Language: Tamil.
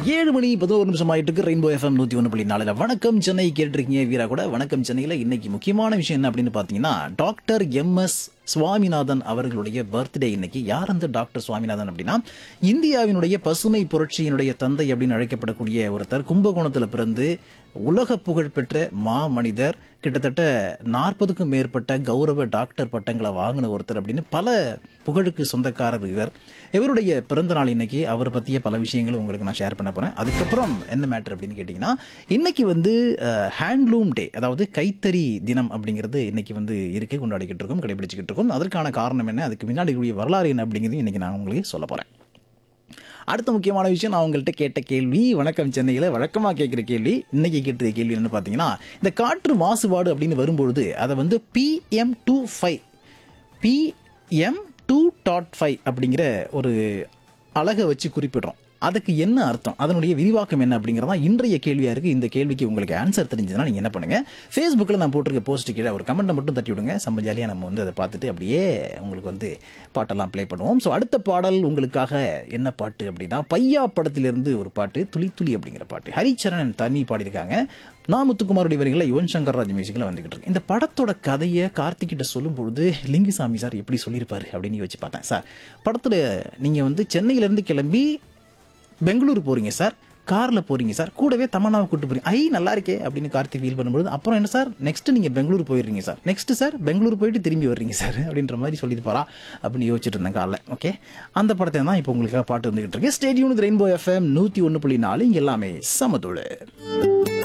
ஏழு மணி பதினோரு நிமிஷம் ஆயிட்டு இருக்கு ரெயின்போ எஃப்எம் நூத்தி ஒன்று புள்ளி நாலுல வணக்கம் சென்னை கேட்டிருக்கீங்க வீரா கூட வணக்கம் சென்னையில இன்னைக்கு முக்கியமான விஷயம் என்ன அப்படின்னு பாத்தீங்கன்னா டாக்டர் எம் எஸ் சுவாமிநாதன் அவர்களுடைய பர்த்டே இன்னைக்கு யார் அந்த டாக்டர் சுவாமிநாதன் அப்படின்னா இந்தியாவினுடைய பசுமை புரட்சியினுடைய தந்தை அப்படின்னு அழைக்கப்படக்கூடிய ஒருத்தர் கும்பகோணத்துல பிறந்து உலக புகழ்பெற்ற மா மனிதர் கிட்டத்தட்ட நாற்பதுக்கும் மேற்பட்ட கௌரவ டாக்டர் பட்டங்களை வாங்கின ஒருத்தர் அப்படின்னு பல புகழுக்கு சொந்தக்காரர் இவர் இவருடைய பிறந்த நாள் இன்னைக்கு அவர் பற்றிய பல விஷயங்களும் உங்களுக்கு நான் ஷேர் பண்ண போகிறேன் அதுக்கப்புறம் என்ன மேட்ரு அப்படின்னு கேட்டிங்கன்னா இன்னைக்கு வந்து ஹேண்ட்லூம் டே அதாவது கைத்தறி தினம் அப்படிங்கிறது இன்னைக்கு வந்து இருக்கு கொண்டாடிக்கிட்டு இருக்கோம் கடைபிடிச்சிக்கிட்டு இருக்கோம் அதற்கான காரணம் என்ன அதுக்கு முன்னாடி கூடிய வரலாறு என்ன அப்படிங்கிறது இன்னைக்கு நான் உங்களுக்கு சொல்ல போகிறேன் அடுத்த முக்கியமான விஷயம் நான் உங்கள்கிட்ட கேட்ட கேள்வி வணக்கம் சென்னையில் வழக்கமாக கேட்குற கேள்வி இன்னைக்கு கேட்ட கேள்வி என்னன்னு பார்த்தீங்கன்னா இந்த காற்று மாசுபாடு அப்படின்னு வரும்பொழுது அதை வந்து PM two five PM two dot five அப்படிங்கிற ஒரு அழகை வச்சு குறிப்பிடுறோம் அதுக்கு என்ன அர்த்தம் அதனுடைய விரிவாக்கம் என்ன அப்படிங்கிறதா இன்றைய கேள்வியாக இருக்குது இந்த கேள்விக்கு உங்களுக்கு ஆன்சர் தெரிஞ்சதுன்னா நீங்கள் என்ன பண்ணுங்கள் ஃபேஸ்புக்கில் நான் போட்டிருக்க போஸ்ட் கீழே ஒரு கமெண்ட்டை மட்டும் தட்டி விடுங்க செம்ம ஜாலியாக நம்ம வந்து அதை பார்த்துட்டு அப்படியே உங்களுக்கு வந்து பாட்டெல்லாம் ப்ளே பண்ணுவோம் ஸோ அடுத்த பாடல் உங்களுக்காக என்ன பாட்டு அப்படின்னா பையா படத்திலிருந்து ஒரு பாட்டு துளி துளி அப்படிங்கிற பாட்டு ஹரிச்சரணன் தனி பாடியிருக்காங்க நான் முத்துக்குமாருடைய வரிகளில் யுவன் சங்கர் ராஜ் மியூசிக்கில் வந்துகிட்டு இருக்கு இந்த படத்தோட கதையை கார்த்திகிட்ட சொல்லும் பொழுது லிங்குசாமி சார் எப்படி சொல்லியிருப்பாரு அப்படின்னு யோசிச்சு பார்த்தேன் சார் படத்தில் நீங்கள் வந்து சென்னையிலேருந்து கிளம்பி பெங்களூர் போறீங்க சார் கார்ல போறீங்க சார் கூடவே தமன்னாவை கூட்டு போறீங்க ஐ நல்லா இருக்கே அப்படின்னு கார்த்தி ஃபீல் பண்ணும்போது அப்புறம் என்ன சார் நெக்ஸ்ட் நீங்க பெங்களூர் போயிடுறீங்க சார் நெக்ஸ்ட் சார் பெங்களூர் போயிட்டு திரும்பி வர்றீங்க சார் அப்படின்ற மாதிரி சொல்லிட்டு போறா அப்படின்னு யோசிச்சுட்டு இருந்தேன் காலைல ஓகே அந்த படத்தை தான் இப்போ உங்களுக்காக பாட்டு வந்துகிட்டு இருக்கு ஸ்டேடியம் ரெயின்போ எஃப்எம் நூத்தி ஒன்று புள்ளி நாலு இங்க எல்லாமே சமதோடு